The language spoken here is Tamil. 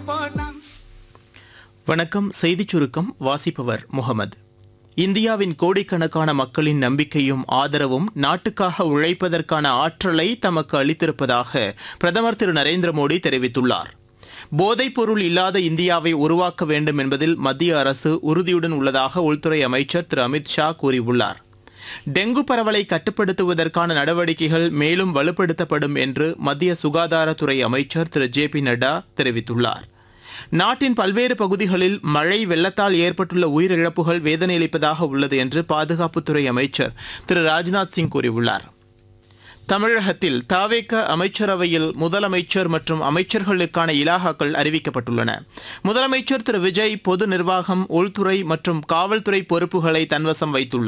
வணக்கம் செய்திச் சுருக்கம் வாசிப்பவர் முகமது இந்தியாவின் கோடிக்கணக்கான மக்களின் நம்பிக்கையும் ஆதரவும் நாட்டுக்காக உழைப்பதற்கான ஆற்றலை தமக்கு அளித்திருப்பதாக பிரதமர் திரு நரேந்திர மோடி தெரிவித்துள்ளார் போதைப்பொருள் இல்லாத இந்தியாவை உருவாக்க வேண்டும் என்பதில் மத்திய அரசு உறுதியுடன் உள்ளதாக உள்துறை அமைச்சர் திரு அமித் ஷா கூறியுள்ளார் டெங்கு பரவலை கட்டுப்படுத்துவதற்கான நடவடிக்கைகள் மேலும் வலுப்படுத்தப்படும் என்று மத்திய சுகாதாரத்துறை அமைச்சர் திரு ஜே பி நட்டா தெரிவித்துள்ளார் நாட்டின் பல்வேறு பகுதிகளில் மழை வெள்ளத்தால் ஏற்பட்டுள்ள உயிரிழப்புகள் வேதனையளிப்பதாக உள்ளது என்று பாதுகாப்புத்துறை அமைச்சர் திரு ராஜ்நாத் சிங் கூறியுள்ளார் தமிழகத்தில் தாவேக்க அமைச்சரவையில் முதலமைச்சர் மற்றும் அமைச்சர்களுக்கான இலாகாக்கள் அறிவிக்கப்பட்டுள்ளன முதலமைச்சர் திரு விஜய் பொது நிர்வாகம் உள்துறை மற்றும் காவல்துறை பொறுப்புகளை தன்வசம் வைத்துள்ளார்